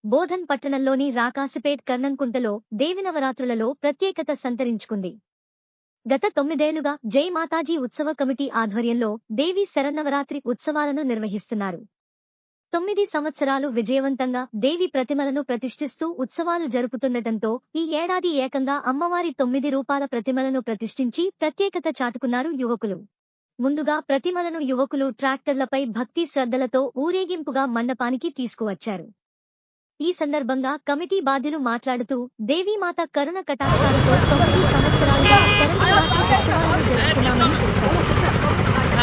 బోధన్ పట్టణంలోని రాకాసిపేట్ కర్నంకుంటలో దేవి నవరాత్రులలో ప్రత్యేకత సంతరించుకుంది గత తొమ్మిదేళ్లుగా జై మాతాజీ ఉత్సవ కమిటీ ఆధ్వర్యంలో దేవి శరన్నవరాత్రి ఉత్సవాలను నిర్వహిస్తున్నారు తొమ్మిది సంవత్సరాలు విజయవంతంగా దేవి ప్రతిమలను ప్రతిష్ఠిస్తూ ఉత్సవాలు జరుపుతుండటంతో ఈ ఏడాది ఏకంగా అమ్మవారి తొమ్మిది రూపాల ప్రతిమలను ప్రతిష్ఠించి ప్రత్యేకత చాటుకున్నారు యువకులు ముందుగా ప్రతిమలను యువకులు ట్రాక్టర్లపై భక్తి శ్రద్ధలతో ఊరేగింపుగా మండపానికి తీసుకువచ్చారు ఈ సందర్భంగా కమిటీ బాధ్యులు మాట్లాడుతూ దేవీమాత కరుణ కటాక్షాలతో తొమ్మిది సంవత్సరాలుగా శరన్నవరాత్రి ఉత్సవాలను జరుపుకున్నామని తెలిపారు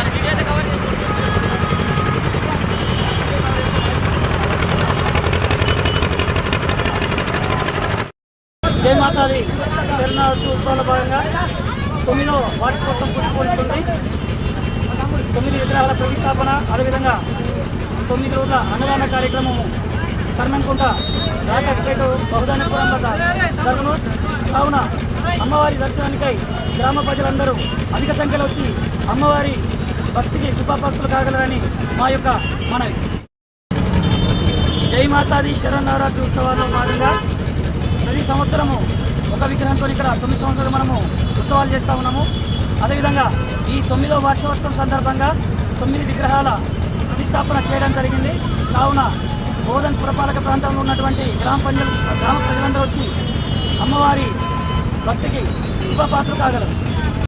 జై మాతాది శరణార్థి ఉత్సవాల భాగంగా తొమ్మిదవ వార్షికోత్సవం పుచ్చుకుంటుంది తొమ్మిది విగ్రహాల ప్రతిష్టాపన అదేవిధంగా తొమ్మిది రోజుల అన్నదాన కార్యక్రమము కర్ణంకుంట రాకాస్పేట బహుదానపురం వద్ద జరుగును కావున అమ్మవారి దర్శనానికై గ్రామ ప్రజలందరూ అధిక సంఖ్యలో వచ్చి అమ్మవారి భక్తికి కృపాభక్తులు కాగలరని మా యొక్క మనవి జై మాతాది శరన్నవరాత్రి ఉత్సవాల్లో భాగంగా ప్రతి సంవత్సరము ఒక విగ్రహంతో ఇక్కడ తొమ్మిది సంవత్సరాలు మనము ఉత్సవాలు చేస్తూ ఉన్నాము అదేవిధంగా ఈ తొమ్మిదవ వార్షికోత్సవం సందర్భంగా తొమ్మిది విగ్రహాల ప్రతిష్టాపన చేయడం జరిగింది కావున బోధన్ పురపాలక ప్రాంతంలో ఉన్నటువంటి గ్రామ ప్రజలు గ్రామ ప్రజలందరూ వచ్చి అమ్మవారి భక్తికి శుభపాత్ర కాగలరు